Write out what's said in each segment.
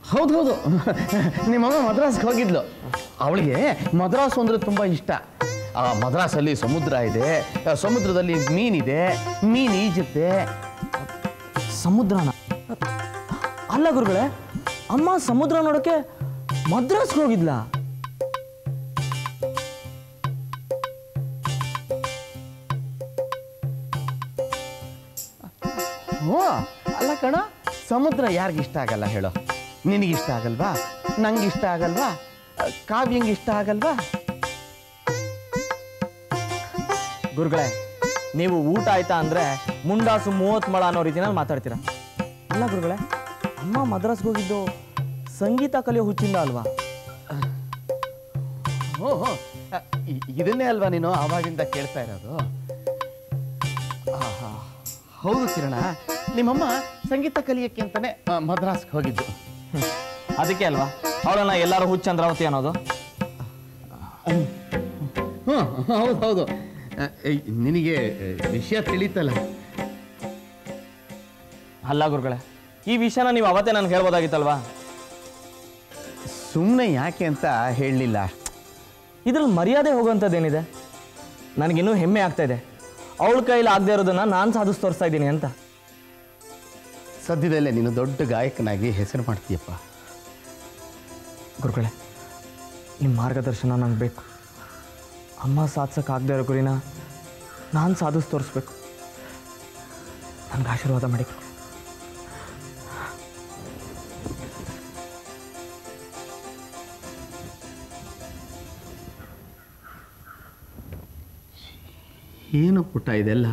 ಹೌದು ಹೌದು ನಿಮ್ಮಮ್ಮ ಮದ್ರಾಸ್ಗೆ ಹೋಗಿದ್ಲು ಅವಳಿಗೆ ಮದ್ರಾಸ್ ಅಂದ್ರೆ ತುಂಬ ಇಷ್ಟ ಆ ಮದ್ರಾಸಲ್ಲಿ ಸಮುದ್ರ ಇದೆ ಆ ಸಮುದ್ರದಲ್ಲಿ ಮೀನಿದೆ ಮೀನು ಈಜುತ್ತೆ ಸಮುದ್ರನ ಅಲ್ಲ ಗುರುಗಳೇ ಅಮ್ಮ ಸಮುದ್ರ ನೋಡೋಕೆ ಮದ್ರಾಸ್ಗೆ ಹೋಗಿದ್ಲಾ ಓ ಅಲ್ಲ ಕಣ ಸಮುದ್ರ ಯಾರಿಗಿಷ್ಟ ಇಷ್ಟ ಆಗಲ್ಲ ಹೇಳೋ ನಿನಗಿಷ್ಟ ಆಗಲ್ವಾ ನಂಗೆ ಇಷ್ಟ ಆಗಲ್ವಾ ಕಾವ್ಯಂಗೆ ಇಷ್ಟ ಆಗಲ್ವಾ ಗುರುಗಳೇ ನೀವು ಊಟ ಆಯ್ತಾ ಅಂದ್ರೆ ಮುಂಡಾಸು ಮೂವತ್ತು ಮಳ ಅನ್ನೋ ರೀತಿನಲ್ಲಿ ಮಾತಾಡ್ತೀರಾ ಅಲ್ಲ ಗುರುಗಳೇ ಅಮ್ಮ ಮದ್ರಾಸ್ಗೆ ಹೋಗಿದ್ದು ಸಂಗೀತ ಕಲಿಯೋ ಹುಚ್ಚಿಂದ ಅಲ್ವಾ ಓ ಹೋ. ಅ, ಇ- ಇದನ್ನೇ ಅಲ್ವಾ ನೀನು ಆವಾಗಿಂದ ಕೇಳ್ತಾ ಇರೋದು ಆಹಾ. ಹೌದು ಕಿರಣ ನಿಮ್ಮಮ್ಮ ಸಂಗೀತ ಕಲಿಯಕ್ಕೆ ಅಂತಾನೆ ಆ, ಮದ್ರಾಸ್ಗೆ ಹೋಗಿದ್ದು ಅದಕ್ಕೆ ಅಲ್ವಾ ಅವಳನ್ನ ಎಲ್ಲರೂ ಹುಚ್ಚಂದ್ರಾವತಿ ಅನ್ನೋದು ಹ್ಞೂ ಹೌದು ಹೌದು ಅ, ಏಯ್, ನಿನಗೆ ಅ, ವಿಷಯ ತಿಳಿತಲ್ಲ ಅಲ್ಲ ಗುರುಗಳೇ ಈ ವಿಷಯನ ನೀವು ಅವತ್ತೇ ನನಗೆ ಹೇಳ್ಬೋದಾಗಿತ್ತಲ್ವಾ ಸುಮ್ಮನೆ ಯಾಕೆ ಅಂತ ಹೇಳಲಿಲ್ಲ ಇದ್ರಲ್ಲಿ ಮರ್ಯಾದೆ ಹೋಗುವಂಥದ್ದೇನಿದೆ ನನಗಿನ್ನೂ ಹೆಮ್ಮೆ ಆಗ್ತಾ ಇದೆ ಅವಳ ಕೈಲಿ ಆಗದೆ ಇರೋದನ್ನ ನಾನು ಸಾಧಿಸಿ ತೋರಿಸ್ತಾ ಇದ್ದೀನಿ ಅಂತ ಸದ್ಯದಲ್ಲೇ ನೀನು ದೊಡ್ಡ ಗಾಯಕನಾಗಿ ಹೆಸರು ಮಾಡ್ತೀಯಪ್ಪ ಗುರುಗಳೇ ನಿಮ್ಮ ಮಾರ್ಗದರ್ಶನ ನಂಗೆ ಬೇಕು ಅಮ್ಮ ಸಾಧಿಸೋಕ್ಕಾಗದೇ ಇರೋ ಗುರಿನ ನಾನು ಸಾಧಿಸಿ ತೋರಿಸ್ಬೇಕು ನನಗೆ ಆಶೀರ್ವಾದ ಮಾಡಿ ಏನು ಪುಟ್ಟ ಇದೆಲ್ಲ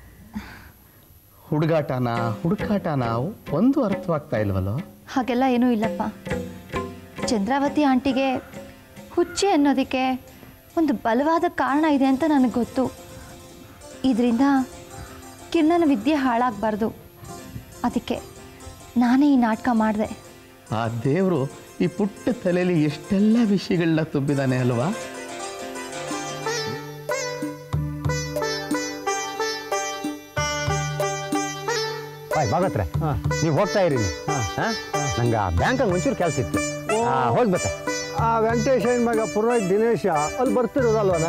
ಹುಡುಗಾಟನ ಹುಡುಕಾಟನ ಒಂದು ಅರ್ಥವಾಗ್ತಾ ಇಲ್ವಲ್ಲೋ ಹಾಗೆಲ್ಲ ಏನೂ ಇಲ್ಲಪ್ಪ ಚಂದ್ರಾವತಿ ಆಂಟಿಗೆ ಹುಚ್ಚಿ ಅನ್ನೋದಕ್ಕೆ ಒಂದು ಬಲವಾದ ಕಾರಣ ಇದೆ ಅಂತ ನನಗೆ ಗೊತ್ತು ಇದರಿಂದ ಕಿರಣನ ವಿದ್ಯೆ ಹಾಳಾಗಬಾರ್ದು ಅದಕ್ಕೆ ನಾನೇ ಈ ನಾಟಕ ಮಾಡಿದೆ ಆ ದೇವರು ಈ ಪುಟ್ಟ ತಲೆಯಲ್ಲಿ ಎಷ್ಟೆಲ್ಲ ವಿಷಯಗಳನ್ನ ತುಂಬಿದಾನೆ ಅಲ್ವಾ ಬಾಯ್ ಭಾಗತ್ರೆ ನೀವು ಹೋಗ್ತಾ ಇರಿ ನಂಗೆ ಬ್ಯಾಂಕಲ್ಲಿ ಒಂಚೂರು ಕೆಲಸ ಇತ್ತು ಹೋಗಿ ಬತ್ತೆ ಆ ವೆಂಕಟೇಶ್ ಏನ್ ಮಗ ಪುರೋಹಿತ್ ದಿನೇಶ ಅಲ್ಲಿ ಬರ್ತಿರೋದಲ್ವನ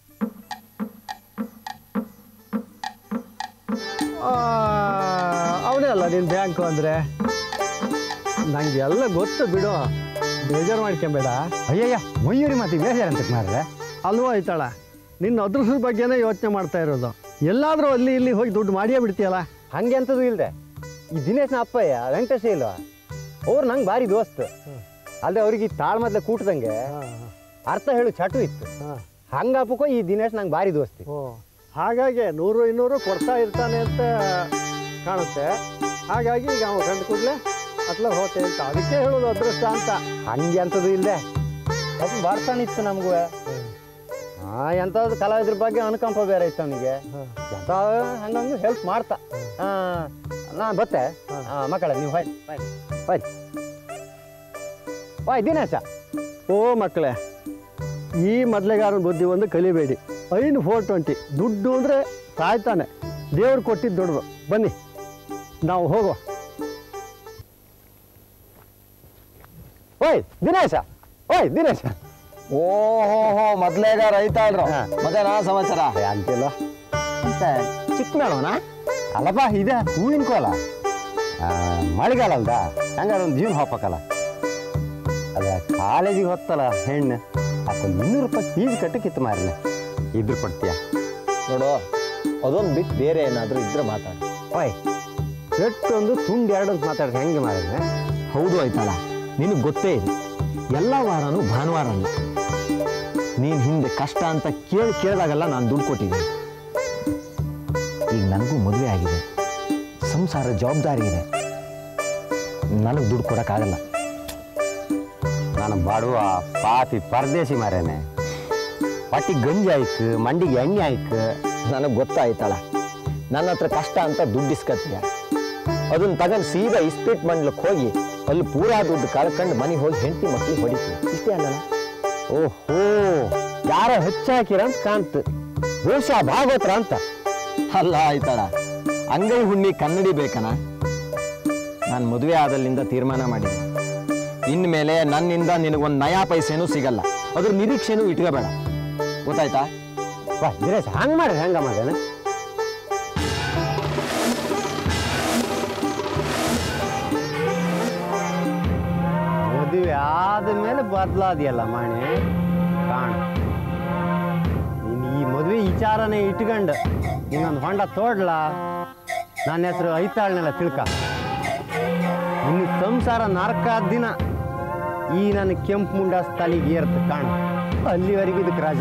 ಅವನೇ ಅಲ್ಲ ನಿನ್ನ ಬ್ಯಾಂಕು ಅಂದರೆ ನಂಗೆ ಎಲ್ಲ ಗೊತ್ತು ಬಿಡು ಬೇಜಾರು ಮಾಡ್ಕೊಂಬೇಡ ಅಯ್ಯಯ್ಯ ಮಯೂರಿ ಮತ್ತೆ ಬೇಜಾರು ಅಂತ ಮಾರ್ರೆ ಅಲ್ವೋ ಐತಾಳ ನಿನ್ನ ಅದೃಷ್ಟದ ಬಗ್ಗೆನೇ ಯೋಚನೆ ಮಾಡ್ತಾ ಇರೋದು ಎಲ್ಲಾದರೂ ಅಲ್ಲಿ ಇಲ್ಲಿ ಹೋಗಿ ದುಡ್ಡು ಮಾಡಿಯೇ ಬಿಡ್ತೀಯಲ್ಲ ಹಂಗೆ ಅಂತದು ಇಲ್ದೆ ಈ ದಿನೇಶ್ನ ಅಪ್ಪಯ್ಯ ವೆಂಕಟೇಶ ಇಲ್ವಾ ಅವ್ರು ನಂಗೆ ಭಾರಿ ದೋಸ್ತ್ ಅಲ್ಲದೆ ಅವ್ರಿಗೆ ತಾಳ್ ಮೊದ್ಲೆ ಕೂಟ್ದಂಗೆ ಅರ್ಥ ಹೇಳು ಚಟು ಇತ್ತು ಹಂಗಪ್ಪಕ್ಕೋ ಈ ದಿನೇಶ್ ನಂಗೆ ಭಾರಿ ದೋಸ್ತಿ ಓ ಹಾಗಾಗಿ ನೂರು ಇನ್ನೂರು ಕೊಡ್ತಾ ಇರ್ತಾನೆ ಅಂತ ಕಾಣುತ್ತೆ ಹಾಗಾಗಿ ಈಗ ಅವ ಗಂಡು ಕೂಡಲೇ ಅತ್ಲ ಹೋತೆ ಅಂತ ಅದಕ್ಕೆ ಹೇಳೋದು ಅದೃಷ್ಟ ಅಂತ ಹಂಗೆ ಅಂತದು ಇಲ್ದೆ ಸ್ವಲ್ಪ ಬರ್ತಾನಿತ್ತು ನಮಗೂ ಹಾ ಎಂಥದ್ದು ಕಲಾವಿದ್ರ ಬಗ್ಗೆ ಅನುಕಂಪ ಬೇರೆ ಇತ್ತು ಅವನಿಗೆ ಎಂಥ ಹಂಗಂಗೆ ಹೆಲ್ಪ್ ಮಾಡ್ತಾ ಆ, ನಾ ಬತ್ತೆ ಆ, ಮಕ್ಕಳ ನೀವು ಹೋಯ್ ಹೋಯ್ ಹೋಯ್ ಹೋಯ್ ದಿನೇಶ ಓ ಮಕ್ಕಳೇ ಈ ಮೊದಲೆಗಾರನ ಬುದ್ಧಿ ಒಂದು ಕಲಿಬೇಡಿ ಐನು ಫೋರ್ ಟ್ವೆಂಟಿ ದುಡ್ಡು ಅಂದರೆ ಸಾಯ್ತಾನೆ ದೇವ್ರು ಕೊಟ್ಟಿದ್ದು ದುಡ್ಡು ಬನ್ನಿ ನಾವು ಹೋಗುವ ಓಯ್ ದಿನೇಶ ಓಯ್ ದಿನೇಶ ಓಹೋ ಮೊದ್ಲೇಗ ರೈತ ಅಲ್ರು ಹಾ. ಮತ್ತೆ ನಾ ಸಮಾಚಾರ ಏ, ಅಂತಿಲ್ಲ ಅಂತ ಚಿಕ್ಕ ಮೇಳವನ ಅಲ್ಲಪ್ಪ ಇದೆ ಹೂವಿನ ಕೋಲ ಆ, ಮಳೆಗಾಲ ಅಲ್ದ ಹಂಗಾರೆ ಒಂದು ಜೀವನ ಹೋಗ್ಬೇಕಲ್ಲ ಅದ ಕಾಲೇಜಿಗೆ ಹೊತ್ತಲ್ಲ ಹೆಣ್ಣು ಅದೊಂದು ಇನ್ನೂರು ರೂಪಾಯಿ ಫೀಸ್ ಕಟ್ಟಕ್ಕಿತ್ತು ಮಾರನೆ ಇದ್ರು ಕೊಡ್ತೀಯ ನೋಡು ಅದೊಂದು ಬಿಟ್ಟು ಬೇರೆ ಏನಾದರೂ ಇದ್ರೆ ಮಾತಾಡು ಓಯ್ ಎಷ್ಟೊಂದು ತುಂಡು ಎರಡು ಅಂತ ಮಾತಾಡ್ರಿ ಹೆಂಗೆ ಮಾರನೆ ಹೌದು ಆಯ್ತಲ್ಲ ನಿನಗೆ ಗೊತ್ತೇ ಇದೆ ಎಲ್ಲ ವಾರನೂ ಭಾನುವಾರನೇ ನೀನು ಹಿಂದೆ ಕಷ್ಟ ಅಂತ ಕೇಳಿ ಕೇಳಿದಾಗೆಲ್ಲ ನಾನು ದುಡ್ಡು ಕೊಟ್ಟಿದ್ದೀನಿ ಈಗ ನನಗೂ ಮದುವೆ ಆಗಿದೆ ಸಂಸಾರ ಜವಾಬ್ದಾರಿ ಇದೆ ನನಗೆ ದುಡ್ಡು ಕೊಡೋಕ್ಕಾಗಲ್ಲ ನಾನು ಬಡವ ಪಾಪಿ ಪರದೇಶಿ ಮಾರೇನೆ ಹೊಟ್ಟಿ ಗಂಜಿ ಆಯ್ತು ಮಂಡಿಗೆ ಎಣ್ಣೆ ಆಯ್ತು ನನಗೆ ಗೊತ್ತಾಯ್ತಳ ನನ್ನ ಹತ್ರ ಕಷ್ಟ ಅಂತ ದುಡ್ಡು ಇಸ್ಕತ್ತೀಯ ಅದನ್ನ ತಗೊಂಡು ಸೀದಾ ಇಸ್ಪೀಟ್ ಮಂಡ್ಲಕ್ಕೆ ಹೋಗಿ ಅಲ್ಲಿ ಪೂರಾ ದುಡ್ಡು ಕಳ್ಕೊಂಡು ಮನೆಗೆ ಹೋಗಿ ಹೆಂಡತಿ ಮಕ್ಳಿಗೆ ಹೊಡಿತೀವಿ ಇಷ್ಟೇ ಅಲ್ಲ ಓಹೋ ಯಾರೋ ಹೆಚ್ಚಾಕಿರ ಅಂತ ಕಾಣ್ತು ಬಹುಶಃ ಭಾಗವತ್ರ ಅಂತ ಅಲ್ಲ ಆಯ್ತಳ ಅಂಗೈ ಹುಣ್ಣಿ ಕನ್ನಡಿ ಬೇಕನ ನಾನು ಮದುವೆ ಆದಲ್ಲಿಂದ ತೀರ್ಮಾನ ಮಾಡಿದ್ದೀನಿ ಇನ್ಮೇಲೆ ನನ್ನಿಂದ ನಿನಗೊಂದು ನಯಾ ಪೈಸೆನೂ ಸಿಗಲ್ಲ ಅದ್ರ ನಿರೀಕ್ಷೆನೂ ಇಟ್ಕೋಬೇಡ ಗೊತ್ತಾಯ್ತಾ ವಾ ವೀರೇಶ್ ಹಂಗೆ ಮಾಡ್ರಿ ಹೆಂಗ ಮಾಡ್ಯಾನ ಮದುವೆ ಆದ್ಮೇಲೆ ಬದಲಾದಿಯಲ್ಲ ಮಾಣಿ ಕಾಣ ನೀನು ಈ ಮದುವೆ ವಿಚಾರನೇ ಇಟ್ಕೊಂಡು ಇನ್ನೊಂದು ಹೊಂಡ ತೋಡ್ಲ ನನ್ನ ಹೆಸರು ಐತಾಳ್ನೆಲ್ಲ ತಿಳ್ಕ ಇನ್ನು ಸಂಸಾರ ನಾಲ್ಕಾದ ದಿನ ಈ ನನ್ನ ಕೆಂಪು ಮುಂಡ ತಲೆಗೆ ಏರ್ತ ಕಾಣ ಅಲ್ಲಿವರೆಗೂ ಇದಕ್ಕೆ ರಾಜ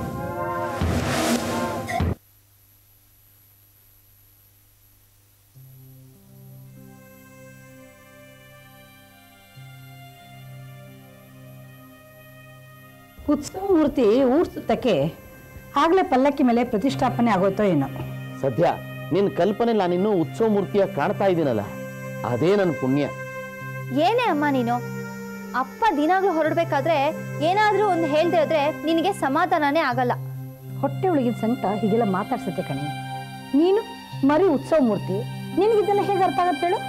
ಉತ್ಸವ ಮೂರ್ತಿ ಊರ್ ಸುತ್ತಕ್ಕೆ ಆಗ್ಲೇ ಪಲ್ಲಕ್ಕಿ ಮೇಲೆ ಪ್ರತಿಷ್ಠಾಪನೆ ಆಗೋಯ್ತೋ ಏನೋ ಸದ್ಯ ನಿನ್ನ ಕಲ್ಪನೆ ನಾನಿನ್ನೂ ಉತ್ಸವ ಮೂರ್ತಿಯ ಕಾಣ್ತಾ ಇದ್ದೀನಲ್ಲ ಅದೇ ನನ್ನ ಪುಣ್ಯ ಏನೇ ಅಮ್ಮ ನೀನು ಅಪ್ಪ ದಿನಾಗ್ಲೂ ಹೊರಡ್ಬೇಕಾದ್ರೆ ಏನಾದ್ರೂ ಒಂದು ಹೇಳ್ದೆ ಇದ್ರೆ ನಿನಗೆ ಸಮಾಧಾನನೇ ಆಗಲ್ಲ ಹೊಟ್ಟೆ ಒಳಗಿದ ಸಂಕಟ ಹೀಗೆಲ್ಲ ಮಾತಾಡ್ಸತ್ತೆ ಕಣೆ ನೀನು ಮರಿ ಉತ್ಸವ ಮೂರ್ತಿ ನಿನಗಿದೆಲ್ಲ ಹೇಗೆ ಅರ್ಥ ಆಗತ್ತೆ ಹೇಳು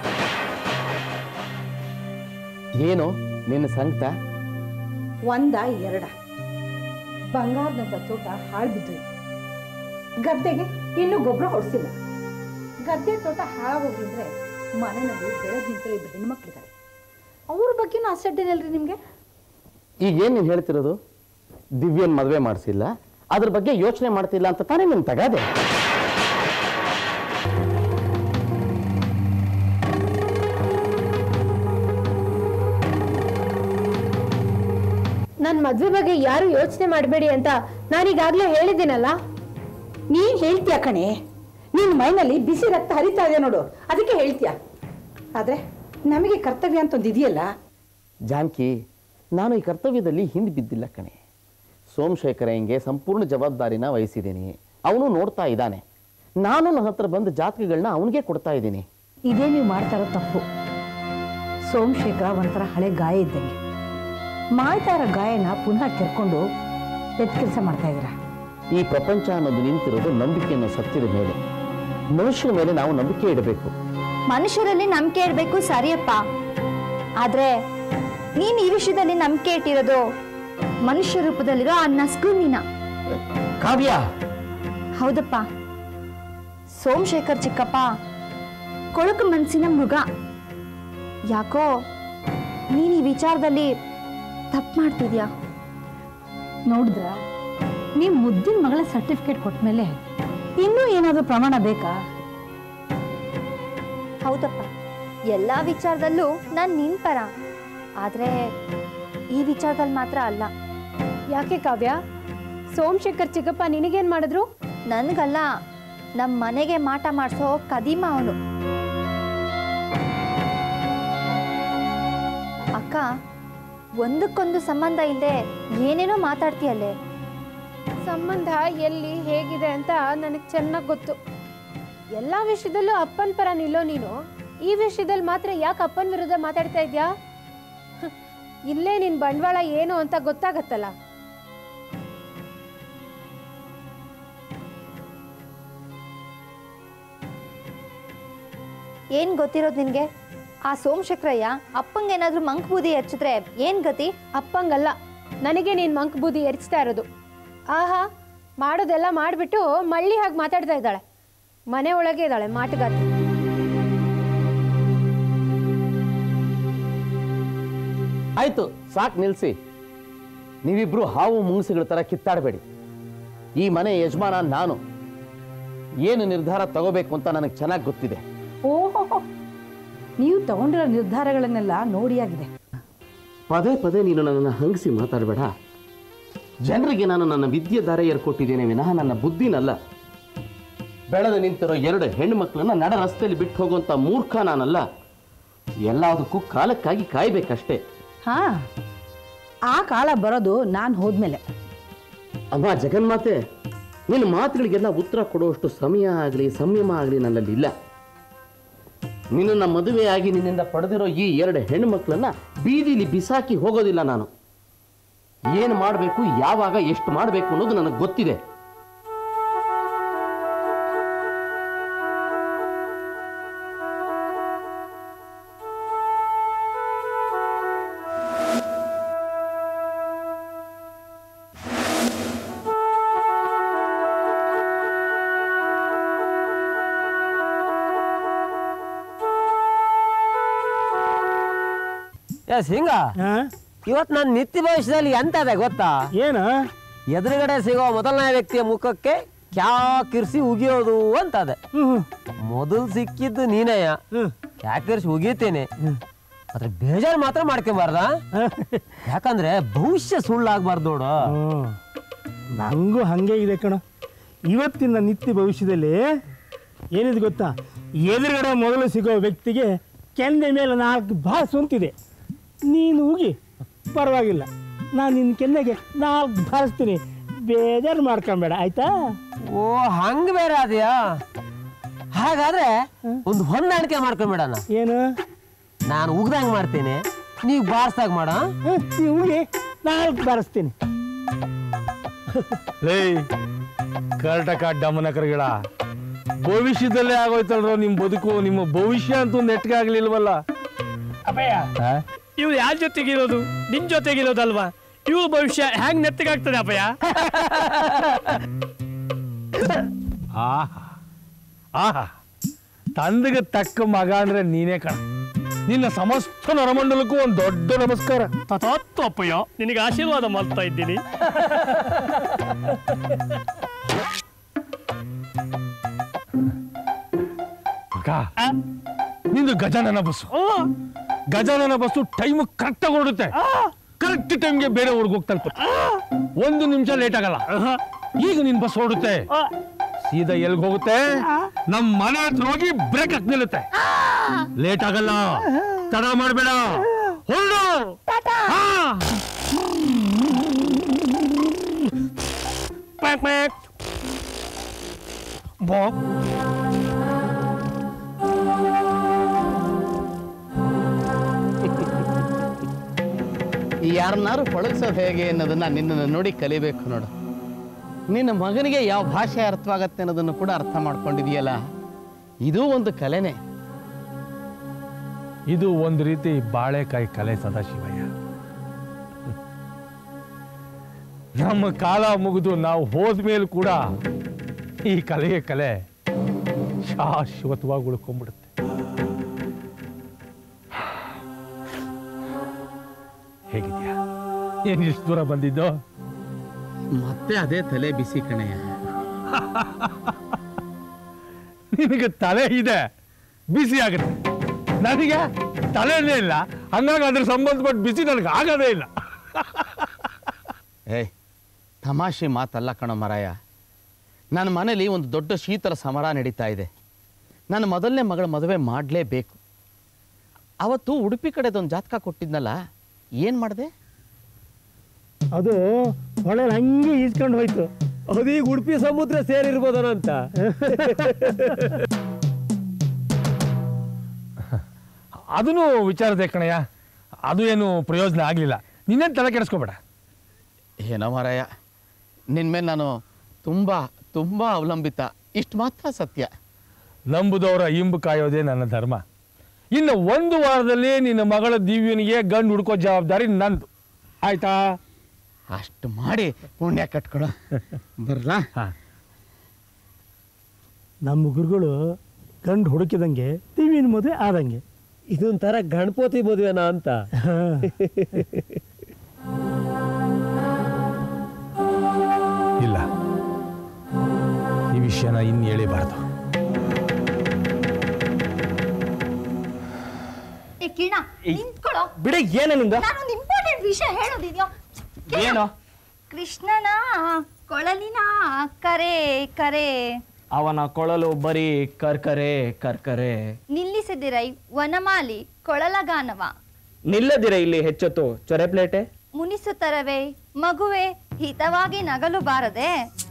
ಏನು ನಿನ್ನ ಸಂಕಟ ಒಂದ ಎರಡ ಬಂಗಾರದಂತ ತೋಟ ಹಾಳು ಬಿದ್ದೋಯ್ತು ಗದ್ದೆಗೆ ಇನ್ನೂ ಗೊಬ್ಬರ ಹೊಡ್ಸಿಲ್ಲ ಗದ್ದೆ ತೋಟ ಹಾಳಾಗೋಗಿದ್ರೆ ಮನೆಯಲ್ಲಿ ಬೆಳೆದ್ ನಿಂತಿರೋ ಇಬ್ಬರು ಹೆಣ್ಮಕ್ಳಿದ್ದಾರೆ ಅವ್ರ ಬಗ್ಗೆನೂ ಅಸಡ್ಡೇನಲ್ರಿ ನಿಮ್ಗೆ ಈಗ ಏನು ನೀನು ಹೇಳ್ತಿರೋದು ದಿವ್ಯನ್ ಮದುವೆ ಮಾಡಿಸಿಲ್ಲ ಅದ್ರ ಬಗ್ಗೆ ಯೋಚನೆ ಮಾಡ್ತಿಲ್ಲ ಅಂತ ತಾನೇ ನಿನ್ ತಗಾದೆ ನನ್ನ ಮದ್ವೆ ಬಗ್ಗೆ ಯಾರು ಯೋಚನೆ ಮಾಡಬೇಡಿ ಅಂತ ನಾನೀಗಾಗ್ಲೇ ಹೇಳಿದ್ದೀನಲ್ಲ ನೀನ್ ಹೇಳ್ತೀಯ ಕಣೆ ನಿನ್ ಮೈನಲ್ಲಿ ಬಿಸಿ ರಕ್ತ ಹರಿತಾ ಇದೆ ನೋಡು ಅದಕ್ಕೆ ಹೇಳ್ತೀಯ ಆದ್ರೆ ನಮಗೆ ಕರ್ತವ್ಯ ಅಂತ ಒಂದು ಇದೆಯಲ್ಲ ಜಾನಕಿ ನಾನು ಈ ಕರ್ತವ್ಯದಲ್ಲಿ ಹಿಂದೆ ಬಿದ್ದಿಲ್ಲ ಕಣೆ ಸೋಮಶೇಖರಯ್ಯಂಗೆ ಸಂಪೂರ್ಣ ಜವಾಬ್ದಾರಿನ ವಹಿಸಿದ್ದೀನಿ ಅವನು ನೋಡ್ತಾ ಇದ್ದಾನೆ ನಾನು ನನ್ನ ಹತ್ರ ಬಂದ ಜಾತಕಗಳನ್ನ ಅವನಿಗೆ ಕೊಡ್ತಾ ಇದ್ದೀನಿ ಇದೇ ನೀವು ಮಾಡ್ತಾ ಇರೋ ತಪ್ಪು ಸೋಮಶೇಖರ ಒಂಥರ ಹಳೆ ಗಾಯ ಇದ್ದಂಗೆ ಮಾಡ್ತಾ ಇರೋ ಗಾಯನ ಪುನಃ ಕೆರ್ಕೊಂಡು ಎತ್ ಕೆಲಸ ಮಾಡ್ತಾ ಇದ್ದೀರಾ ಈ ಪ್ರಪಂಚ ಅನ್ನೋದು ನಿಂತಿರೋದು ನಂಬಿಕೆಯನ್ನು ಸತ್ಯದ ಮೇಲೆ ಮನುಷ್ಯರ ಮೇಲೆ ನಾವು ನಂಬಿಕೆ ಇಡಬೇಕು ಮನುಷ್ಯರಲ್ಲಿ ನಂಬಿಕೆ ಇಡಬೇಕು ಸರಿಯಪ್ಪ ಆದ್ರೆ ನೀನ್ ಈ ವಿಷಯದಲ್ಲಿ ನಂಬಿಕೆ ಇಟ್ಟಿರೋದು ಮನುಷ್ಯ ರೂಪದಲ್ಲಿರೋ ಆ ನಸ್ಕು ನೀನ ಕಾವ್ಯ ಹೌದಪ್ಪ ಸೋಮಶೇಖರ್ ಚಿಕ್ಕಪ್ಪ ಕೊಳಕು ಮನಸ್ಸಿನ ಮೃಗ ಯಾಕೋ ನೀನ್ ಈ ವಿಚಾರದಲ್ಲಿ ತಪ್ಪು ಮಾಡ್ತಿದ್ಯಾ ನೋಡಿದ್ರ ನೀವು ಮುದ್ದಿನ ಮಗಳ ಸರ್ಟಿಫಿಕೇಟ್ ಕೊಟ್ಮೇಲೆ ಇನ್ನೂ ಏನಾದರೂ ಪ್ರಮಾಣ ಬೇಕಾ ಹೌದಪ್ಪ ಎಲ್ಲಾ ವಿಚಾರದಲ್ಲೂ ನಾನು ನಿನ್ ಪರ ಆದ್ರೆ ಈ ವಿಚಾರದಲ್ಲಿ ಮಾತ್ರ ಅಲ್ಲ ಯಾಕೆ ಕಾವ್ಯ ಸೋಮಶೇಖರ್ ಚಿಕ್ಕಪ್ಪ ನಿನಗೇನ್ ಮಾಡಿದ್ರು ನನ್ಗಲ್ಲ ನಮ್ಮ ಮನೆಗೆ ಮಾಟ ಮಾಡಿಸೋ ಕದೀಮ ಅವನು ಅಕ್ಕ ಒಂದಕ್ಕೊಂದು ಸಂಬಂಧ ಇಲ್ಲದೆ ಏನೇನೋ ಮಾತಾಡ್ತೀಯಲ್ಲೇ ಸಂಬಂಧ ಎಲ್ಲಿ ಹೇಗಿದೆ ಅಂತ ನನಗೆ ಚೆನ್ನಾಗಿ ಗೊತ್ತು ಎಲ್ಲ ವಿಷಯದಲ್ಲೂ ಅಪ್ಪನ ಪರ ನಿಲ್ಲೋ ನೀನು ಈ ವಿಷಯದಲ್ಲಿ ಮಾತ್ರ ಯಾಕೆ ಅಪ್ಪನ ವಿರುದ್ಧ ಮಾತಾಡ್ತಾ ಇದ್ಯಾ ಹ್, ಇಲ್ಲೇ ನಿನ್ ಬಂಡವಾಳ ಏನು ಅಂತ ಗೊತ್ತಾಗತ್ತಲ್ಲ ಏನ್ ಗೊತ್ತಿರೋದು ನಿನ್ಗೆ ಆ ಸೋಮಶೇಖರಯ್ಯ ಅಪ್ಪಂಗೇನಾದ್ರೂ ಮಂಕ್ ಬೂದಿ ಹಚ್ಚಿದ್ರೆ ಏನ್ ಗತಿ ಅಪ್ಪಂಗಲ್ಲ ನನಗೆ ನೀನ್ ಮಂಕ್ ಬೂದಿ ಎರಚ್ತಾ ಇರೋದು ಆಹಾ ಮಾಡೋದೆಲ್ಲ ಮಾಡಿಬಿಟ್ಟು ಮಳ್ಳಿ ಹಾಗೆ ಮಾತಾಡ್ತಾ ಇದ್ದಾಳೆ ಮನೆ ಒಳಗೆ ಇದ್ದಾಳೆ ಮಾಟುಗಾತಿ ಆಯ್ತು ಸಾಕು ನಿಲ್ಸಿ ನೀವಿಬ್ರು ಹಾವು ಮುಂಗಸಿಗಳ ತರ ಕಿತ್ತಾಡಬೇಡಿ ಈ ಮನೆ ಯಜಮಾನ ನಾನು ಏನು ನಿರ್ಧಾರ ತಗೋಬೇಕು ಅಂತ ನನಗೆ ಚೆನ್ನಾಗಿ ಗೊತ್ತಿದೆ ಓಹೋ ನೀವು ತಗೊಂಡಿರೋ ನಿರ್ಧಾರಗಳನ್ನೆಲ್ಲ ನೋಡಿಯಾಗಿದೆ ಪದೇ ಪದೇ ನೀನು ನನ್ನನ್ನು ಹಂಗಿಸಿ ಮಾತಾಡಬೇಡ ಜನರಿಗೆ ನಾನು ನನ್ನ ವಿದ್ಯೆ ದಾರ ಏರ್ಕೊಟ್ಟಿದ್ದೇನೆ ವಿನಃ ನನ್ನ ಬುದ್ಧಿನಲ್ಲ ಬೆಳೆದು ನಿಂತಿರೋ ಎರಡು ಹೆಣ್ಣು ಮಕ್ಕಳನ್ನ ನಡ ರಸ್ತೆಯಲ್ಲಿ ಬಿಟ್ಟು ಹೋಗುವಂಥ ಮೂರ್ಖ ನಾನಲ್ಲ ಎಲ್ಲದಕ್ಕೂ ಕಾಲಕ್ಕಾಗಿ ಕಾಯ್ಬೇಕಷ್ಟೇ ಹಾ ಆ ಕಾಲ ಬರೋದು ನಾನು ಹೋದ್ಮೇಲೆ ಅಮ್ಮ ಜಗನ್ಮಾತೆ ನಿನ್ನ ಮಾತುಗಳಿಗೆಲ್ಲ ಉತ್ತರ ಕೊಡುವಷ್ಟು ಸಮಯ ಆಗಲಿ ಸಂಯಮ ಆಗಲಿ ನನ್ನಲ್ಲಿ ಇಲ್ಲ ನಿನ್ನನ್ನು ಮದುವೆಯಾಗಿ ನಿನ್ನಿಂದ ಪಡೆದಿರೋ ಈ ಎರಡು ಹೆಣ್ಣು ಮಕ್ಕಳನ್ನ ಬೀದಿಲಿ ಬಿಸಾಕಿ ಹೋಗೋದಿಲ್ಲ ನಾನು ಏನು ಮಾಡಬೇಕು ಯಾವಾಗ ಎಷ್ಟು ಮಾಡಬೇಕು ಅನ್ನೋದು ನನಗೆ ಗೊತ್ತಿದೆ ಎಸ್ ಹಿಂಗ ಇವತ್ತು ನನ್ನ ನಿತ್ಯ ಭವಿಷ್ಯದಲ್ಲಿ ಎಂತ ಇದೆ ಗೊತ್ತಾ ಏನು ಎದುರುಗಡೆ ಸಿಗೋ ಮೊದಲನೇ ವ್ಯಕ್ತಿಯ ಮುಖಕ್ಕೆ ಕ್ಯಾ ಕಿರ್ಸಿ ಉಗಿಯೋದು ಅಂತ ಅದೆ ಮೊದಲು ಸಿಕ್ಕಿದ್ದು ನೀನಯ್ಯ ಕ್ಯಾ ಕಿರ್ಸಿ ಉಗಿತೇನೆ ಆದ್ರೆ ಬೇಜಾರು ಮಾತ್ರ ಮಾಡ್ಕೊಂಬಾರ್ದ ಯಾಕಂದ್ರೆ ಭವಿಷ್ಯ ಸುಳ್ಳಾಗ್ಬಾರ್ದು ನೋಡು ನಂಗೂ ಹಾಗೆ ಇದೆ ಕಣ ಇವತ್ತಿನ ನಿತ್ಯ ಭವಿಷ್ಯದಲ್ಲಿ ಏನಿದೆ ಗೊತ್ತಾ ಎದುರುಗಡೆ ಮೊದಲು ಸಿಗೋ ವ್ಯಕ್ತಿಗೆ ಕೆನ್ನೆ ಮೇಲೆ ನಾಲ್ಕು ಬಾಸ್ ಅಂತಿದೆ ನೀನು ಹೋಗಿ ಪರವಾಗಿಲ್ಲ ನಾನು ನಿನ್ನ ಕೆನ್ನೆಗೆ ನಾಲ್ಕು ಬಾರಿಸ್ತೀನಿ ಬೇಜಾರು ಮಾಡ್ಕೊಂಬೇಡ ಆಯ್ತಾ ಓ ಹಂಗ ಬೇರೆ ಅದೆಯಾ ಹಾಗಾದ್ರೆ ಒಂದು ಹೊಂದಾಣಿಕೆ ಮಾಡ್ಕೊಂಬಿಡಣ ಏನು ನಾನು ಉಗ್ದಂಗ್ ಮಾಡ್ತೇನೆ ನೀವು ಬಾರ್ಸ್ದಾಗ ಮಾಡ ಹ, ನೀ ಹೋಗಿ ನಾಲ್ಕು ಬಾರಿಸ್ತೀನಿ ಲೇ ಕರ್ನಾಟಕ ಡಮನಕರಗಳ ಭವಿಷ್ಯದಲ್ಲೇ ಆಗೋಯ್ತಲ್ರೋ ನಿಮ್ ಬದುಕು ನಿಮ್ಮ ಭವಿಷ್ಯ ಅಂತೂ ನೆಟ್ಗೆ ಆಗ್ಲಿಲ್ವಲ್ಲ ಇವ್ರು ಯಾರ ಜೊತೆಗಿರೋದು ನಿನ್ ಜೊತೆಗಿರೋದಲ್ವಾ ಇವ್ರ ಭವಿಷ್ಯ ಹೆಂಗ್ ನೆತ್ತಗಾಗ್ತದೆ ಅಪ್ಪಯ್ಯ ಆಹಾ ಆಹಾ ತಂದೆಗೆ ತಕ್ಕ ಮಗ ಅಂದ್ರೆ ನೀನೇ ಕಣ ನಿನ್ನ ಸಮಸ್ತ ನರಮಂಡಲಕ್ಕೂ ಒಂದು ದೊಡ್ಡ ನಮಸ್ಕಾರ ತಥಾತ್ತು ಅಪ್ಪಯ್ಯ ನಿನಗೆ ಆಶೀರ್ವಾದ ಮಾಡ್ತಾ ಇದ್ದೀನಿ ಮಗ ನಿಂದು Gajanana bus Gajanana bus time correct ಆಗಿ ಹೊರಡುತ್ತೆ ಕರೆಕ್ಟ್ ಟೈಮ್ಗೆ ಬೇರೆ ಊರಿಗೆ ಹೋಗ್ತಾ ತಲುಪುತ್ತೆ ಒಂದು ನಿಮಿಷ ಲೇಟ್ ಆಗಲ್ಲ ಈಗ ನಿನ್ ಬಸ್ ಹೊರಡುತ್ತೆ ಸೀದಾ ಎಲ್ಗ್ ಹೋಗುತ್ತೆ ನಮ್ ಮನೆ ಹತ್ರ ಹೋಗಿ ಬ್ರೇಕ್ ಹಾಕಿ ನಿಲ್ಲುತ್ತೆ ಲೇಟ್ ಆಗಲ್ಲ ತಡ ಮಾಡಬೇಡ ಹೊರಡು ಹಾ. Pack pack. ಬಾಬ್ ಯಾರನ್ನಾರು ಪಳಗಿಸೋದು ಹೇಗೆ ಅನ್ನೋದನ್ನ ನಿನ್ನನ್ನು ನೋಡಿ ಕಲಿಬೇಕು ನೋಡು ನಿನ್ನ ಮಗನಿಗೆ ಯಾವ ಭಾಷೆ ಅರ್ಥವಾಗತ್ತೆ ಅನ್ನೋದನ್ನು ಕೂಡ ಅರ್ಥ ಮಾಡ್ಕೊಂಡಿದೆಯಲ್ಲ ಇದು ಒಂದು ಕಲೆನೇ ಇದು ಒಂದು ರೀತಿ ಬಾಳೆಕಾಯಿ ಕಲೆ ಸದಾಶಿವಯ್ಯ ನಮ್ಮ ಕಾಲ ಮುಗಿದು ನಾವು ಹೋದ್ಮೇಲೆ ಕೂಡ ಈ ಕಲೆಯ ಕಲೆ ಶಾಶ್ವತವಾಗಿ ಉಳ್ಕೊಂಡ್ಬಿಡುತ್ತೆ ಹೇಗಿದ್ಯಾ ಏನ್ ಇಷ್ಟು ದೂರ ಬಂದಿದ್ದು ಮತ್ತೆ ಅದೇ ತಲೆ ಬಿಸಿ ಕಣೆಯ ನಿನಗೆ ತಲೆ ಇದೆ ಬಿಸಿ ಆಗುತ್ತೆ ನನಗೆ ತಲೆನೇ ಇಲ್ಲ ಹಂಗಾಗಿ ಅದ್ರ ಸಂಬಂಧಪಟ್ಟ ಬಿಸಿ ನನಗೆ ಆಗೋದೇ ಇಲ್ಲ ಏಯ್ ತಮಾಷೆ ಮಾತಲ್ಲ ಕಣೋ ಮರಾಯ ನನ್ನ ಮನೇಲಿ ಒಂದು ದೊಡ್ಡ ಶೀತಲ ಸಮರ ನಡೀತಾ ಇದೆ ನನ್ನ ಮೊದಲನೇ ಮಗಳ ಮದುವೆ ಮಾಡಲೇಬೇಕು ಅವತ್ತು ಉಡುಪಿ ಕಡೆದೊಂದು ಜಾತಕ ಕೊಟ್ಟಿದ್ನಲ್ಲ ಏನು ಮಾಡಿದೆ ಅದು ಹೊಳೆ ಹಂಗೆ ಈಸ್ಕೊಂಡು ಹೋಯ್ತು ಅದೀಗ ಉಡುಪಿ ಸಮುದ್ರ ಸೇರಿರ್ಬೋದನ ಅಂತ ಅದನ್ನು ವಿಚಾರದೆ ಕಣಯ್ಯ ಅದು ಏನು ಪ್ರಯೋಜನ ಆಗಲಿಲ್ಲ ನಿನ್ನೇನು ತಲೆ ಕೆಡಿಸ್ಕೋಬೇಡ ಏನೋ ಮರಾಯ ನಿನ್ನ ಮೇಲೆ ನಾನು ತುಂಬ ತುಂಬ ಅವಲಂಬಿತ ಇಷ್ಟು ಮಾತ್ರ ಸತ್ಯ ನಂಬುದವರ ಇಂಬು ಕಾಯೋದೇ ನನ್ನ ಧರ್ಮ ಇನ್ನು ಒಂದು ವಾರದಲ್ಲಿ ನಿನ್ನ ಮಗಳ ದಿವ್ಯನಿಗೆ ಗಂಡು ಹುಡ್ಕೋ ಜವಾಬ್ದಾರಿ ನಂದು ಆಯ್ತಾ ಅಷ್ಟು ಮಾಡಿ ಪುಣ್ಯ ಕಟ್ಕೊಡು ಬರ್ಲಾ ನಮ್ಮ ಗುರುಗಳು ಗಂಡು ಹುಡುಕಿದಂಗೆ ಟಿವಿನ ಮದುವೆ ಆದಂಗೆ ಇದೊಂಥರ ಗಣಪತಿ ಮದುವೆನಾ ಅಂತ ಇಲ್ಲ ಈ ವಿಷಯನ ಇನ್ನು ಹೇಳಿಬಾರ್ದು ಏ ಕಿರಣ ನಿಂತ್ಕೊಳ್ಳೋ ಬಿಡ ಏನಿಂದ ನಾನೊಂದು ಇಂಪಾರ್ಟೆಂಟ್ ವಿಷಯ ಹೇಳೋದಿದ್ಯೋ ಏನು ಕೃಷ್ಣನ ಕೊಳಲಿನ ಕರೆ ಕರೆ ಅವನ ಕೊಳಲು ಬರೀ ಕರ್ಕರೆ ಕರ್ಕರೆ ನಿಲ್ಲಿಸಿದಿರೈ ವನಮಾಲಿ ಕೊಳಲಗಾನವ ನಿಲ್ಲದಿರ ಇಲ್ಲಿ ಹೆಚ್ಚೊತ್ತು ಚೊರೆ ಪ್ಲೇಟೆ ಮುನಿಸುತ್ತರವೇ ಮಗುವೆ ಹಿತವಾಗಿ ನಗಲು ಬಾರದೆ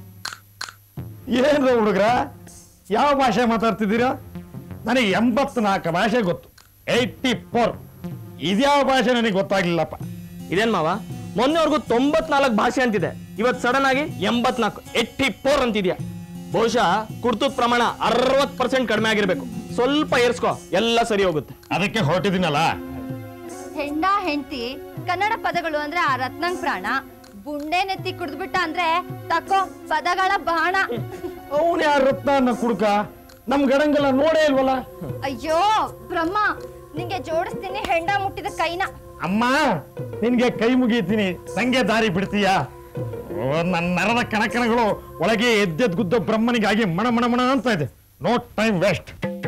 ಏನ್ರ ಹುಡುಗ್ರ ಯಾವ ಭಾಷೆ ಮಾತಾಡ್ತಿದ್ದೀರಾ ನನಗೆ ಎಂಬತ್ನಾಲ್ಕು ಭಾಷೆ ಗೊತ್ತು ಏಯ್ಟಿ ಫೋರ್ ಇದ್ಯಾವ ಭಾಷೆ ನನಗೆ ಗೊತ್ತಾಗ್ಲಿಲ್ಲಪ್ಪ ಇದೇನ್ ಮಾವ ಮೊನ್ನೆವರೆಗೂ ತೊಂಬತ್ನಾಲ್ಕು ಭಾಷೆ ಅಂತಿದೆ ಇವತ್ ಸಡನ್ ಆಗಿ ಎಂಬತ್ನಾಲ್ಕು ಏಯ್ಟಿ ಫೋರ್ ಅಂತಿದ್ಯಾ ಬಹುಶಃ ಕುರ್ತುದ್ ಪ್ರಮಾಣ ಅರವತ್ ಪರ್ಸೆಂಟ್ ಕಡಿಮೆ ಆಗಿರ್ಬೇಕು ಸ್ವಲ್ಪ ಏರ್ಸ್ಕೋ ಎಲ್ಲ ಸರಿ ಹೋಗುತ್ತೆ ಅದಕ್ಕೆ ಹೊರಟಿದ್ದೀನಲ್ಲ ಹೆಂಡ ಹೆಂಡತಿ ಕನ್ನಡ ಪದಗಳು ಅಂದ್ರೆ ಆ ರತ್ನಂಗ್ ಪ್ರಾಣ ಬುಂಡೆ ನೆತ್ತಿ ಕುಡಿದ್ಬಿಟ್ಟ ಅಂದ್ರೆ ತಕೋ ಪದಗಳ ಬಾಣ ಅವನು ಯಾರ ರತ್ನ ಅನ್ನೋ ಕುಡುಕ ನಮ್ ಗಡಂಗೆಲ್ಲ ನೋಡೇ ಇಲ್ವಲ್ಲ ಅಯ್ಯೋ ಬ್ರಹ್ಮ ನಿಂಗೆ ಜೋಡಿಸ್ತೀನಿ ಹೆಂಡ ಮುಟ್ಟಿದ ಕೈನ ಅಮ್ಮ ನಿನ್ಗೆ ಕೈ ಮುಗಿತೀನಿ ನಂಗೆ ದಾರಿ ಬಿಡ್ತೀಯಾ ಓ ನನ್ನ ನರದ ಕಣಕಣಗಳು ಒಳಗೆ ಎದ್ದೆದ್ ಗುದ್ದ ಬ್ರಹ್ಮನಿಗಾಗಿ ಮಣ ಮಣ ಮಣ ಅಂತ ಇದೆ ನೋ ಟೈಮ್ ವೇಸ್ಟ್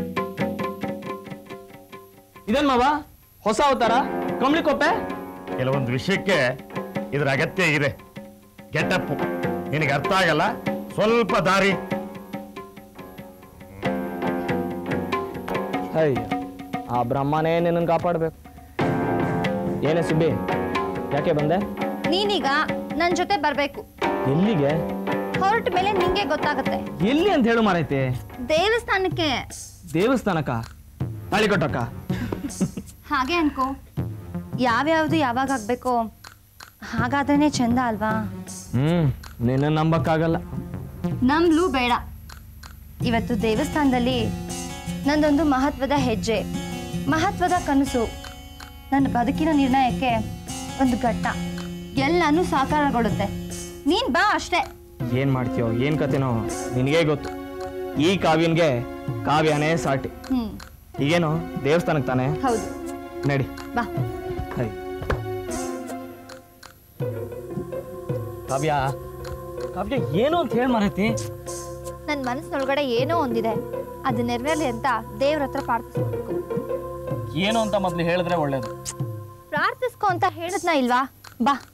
ಇದೇನ್ ಮಾವ ಹೊಸ ಅವತಾರ ಕಂಬಳಿ ಕೊಪ್ಪೆ ಕೆಲವೊಂದು ವಿಷಯಕ್ಕೆ ಇದ್ರ ಅಗತ್ಯ ಇದೆ ಗೆಟಪ್ ನಿನಗೆ ಅರ್ಥ ಆಗಲ್ಲ ಸ್ವಲ್ಪ ದಾರಿ ಅಯ್ಯ ಆ ಬ್ರಹ್ಮನೇ ನಿನ್ನನ್ನು ಕಾಪಾಡ್ಬೇಕು ಏನೇ ಸುಬ್ಬಿ ಯಾಕೆ ಬಂದೆ ನೀನೀಗ ನನ್ನ ಜೊತೆ ಬರಬೇಕು ಎಲ್ಲಿಗೆ ಹೊರಟ ಮೇಲೆ ನಿಂಗೆ ಗೊತ್ತಾಗುತ್ತೆ ಎಲ್ಲಿ ಅಂತ ಹೇಳು ಮಾರೈತಿ ದೇವಸ್ಥಾನಕ್ಕೆ ದೇವಸ್ಥಾನಕ್ಕ ತಾಳಿ ಕೊಟ್ಟಕ್ಕ ಹಾಗೆ ಅನ್ಕೋ ಯಾವ್ಯಾವ್ದು ಯಾವಾಗ ಆಗ್ಬೇಕೋ ಹಾಗಾದ್ರೇನೆ ಚಂದ ಅಲ್ವಾ ಹ್ಮ್ ನಿನ್ನ ನಂಬಕ್ಕಾಗಲ್ಲ ನಂಬ್ಲೂ ಬೇಡ ಇವತ್ತು ದೇವಸ್ಥಾನದಲ್ಲಿ ನಂದೊಂದು ಮಹತ್ವದ ಹೆಜ್ಜೆ ಮಹತ್ವದ ಕನಸು ನನ್ನ ಬದುಕಿನ ನಿರ್ಣಯಕ್ಕೆ ಒಂದು ಘಟ್ಟ ಎಲ್ಲಾನು ಸಾಕಾರಗೊಳ್ಳುತ್ತೆ ನೀನ್ ಬಾ ಅಷ್ಟೇ ಏನ್ ಮಾಡ್ತೀಯೋ ಏನ್ ಕತೆನೋ ನಿನಗೇ ಗೊತ್ತು ಈ ಕಾವ್ಯನ್ಗೆ ಕಾವ್ಯನೇ ಸಾಟಿ ಹ್ಮ್ ಈಗೇನು ದೇವಸ್ಥಾನಕ್ಕೆ ತಾನೆ ಹೌದು ನಡಿ ಬಾ ಹೈ ಕಾವ್ಯ ಕಾವ್ಯ ಏನು ಅಂತ ಹೇಳಿ ಮಾರೈತಿ ನನ್ನ ಮನಸ್ಸಿನೊಳಗಡೆ ಏನೋ ಒಂದಿದೆ ಅದು ನೆರವೇರಲಿ ಅಂತ ದೇವ್ರ ಹತ್ರ ಪ್ರಾರ್ಥಿಸ್ಬೇಕು ಏನು ಅಂತ ಮೊದಲು ಹೇಳಿದ್ರೆ ಒಳ್ಳೇದು ಪ್ರಾರ್ಥಿಸ್ಕೊ ಅಂತ ಹೇಳಿದ್ನ ಇಲ್ವಾ ಬಾ